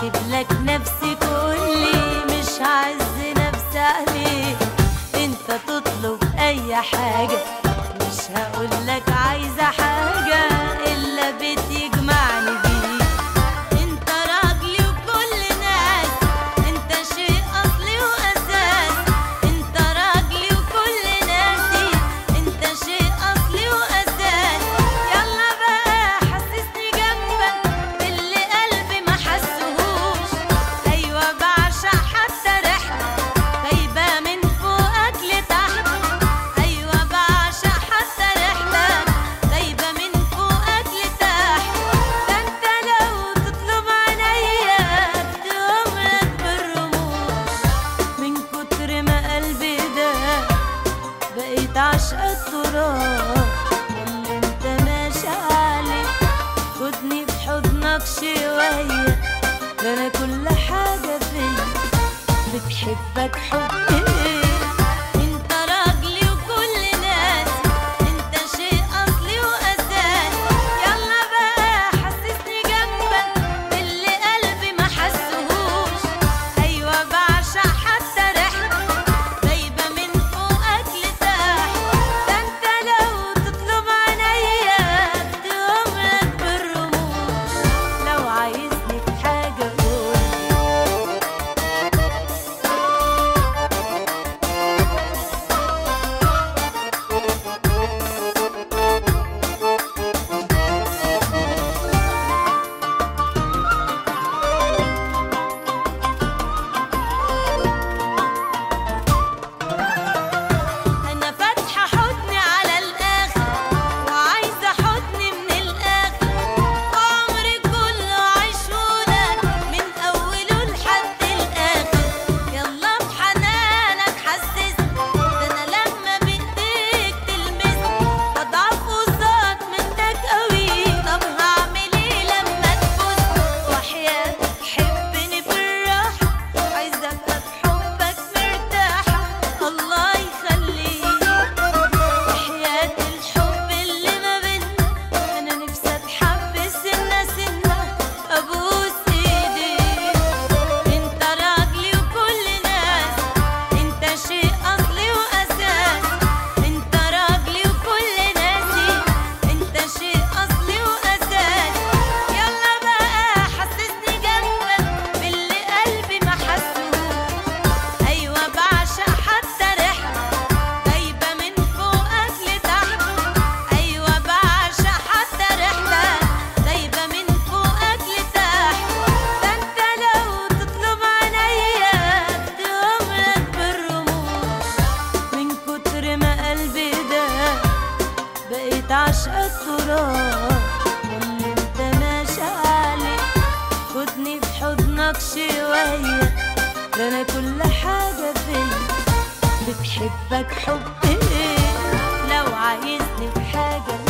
واسيب لك نفسي كلي مش عز نفسي عليك انت تطلب اي حاجة مش هقول لك عايزة حاجة الا بتجمعني بيك انت راجلي وكل ناس انت شيء اصلي واساس انت راجلي وكل ناسي انت شيء اصلي واساس يلا بقى حسسني جنبك باللي قلبي ما حسهوش ايوه بعشق حتى ريحتك غايبه من فوقك لتحت ايوه بعشق حتى ريحتك غايبه من فوقك لتحت ده انت لو تطلب عينيا اديهم لك بالرموش من كتر ما قلبي ده بقيت عشق التراب اللي انت ماشي عليه خدني في حضنك شوية ده انا كل حاجة فيا بتحبك حب ايه انت راجلي وكل ناسي انت شيء اصلي واساس يلا بقى حسسني جنبك باللي قلبي ما حسهوش ايوه بعشق حتى ريحتك غايبه من فوقك لتحت ده انت لو تطلب عينيا اديهم لك بالرموش لو عايزني في حاجه قول انا فاتحه حضني على الاخر وعايزه حضني من الاخر وعمري كله عيشولك من اوله لحد الاخر يلا بحنانك حسسني ده انا لما بايديك تلمسني بضعف قصاد منك قوي طب هعمل ايه لما تبوسني وحياتك حبني بالراحه عايزه ابقى بحبك مرتاحه الله يخليك وحياة الحب اللي ما بينا انا نفسي اتحب سنة سنة ابوس ايديك انت راجلي وكل ناس انت شيء اصلي واساس انت راجلي وكل ناسي انت شيء اصلي واساس يلا بقى حسسني جنبك باللي قلبي ما حسهوش ايوه بعشق حتى ريحتك غايبه من فوقك لتحت ايوه بعشق حتى ريحتك غايبه من فوقك لتحت ده انت لو تطلب عينيا اديهم لك بالرموش من كتر ما قلبي ده بقيت عشق التراب اللي انت ماشي عليه خدني في حضنك شوية ده انا كل حاجة فيا بتحبك حب ايه لو عايزني في حاجة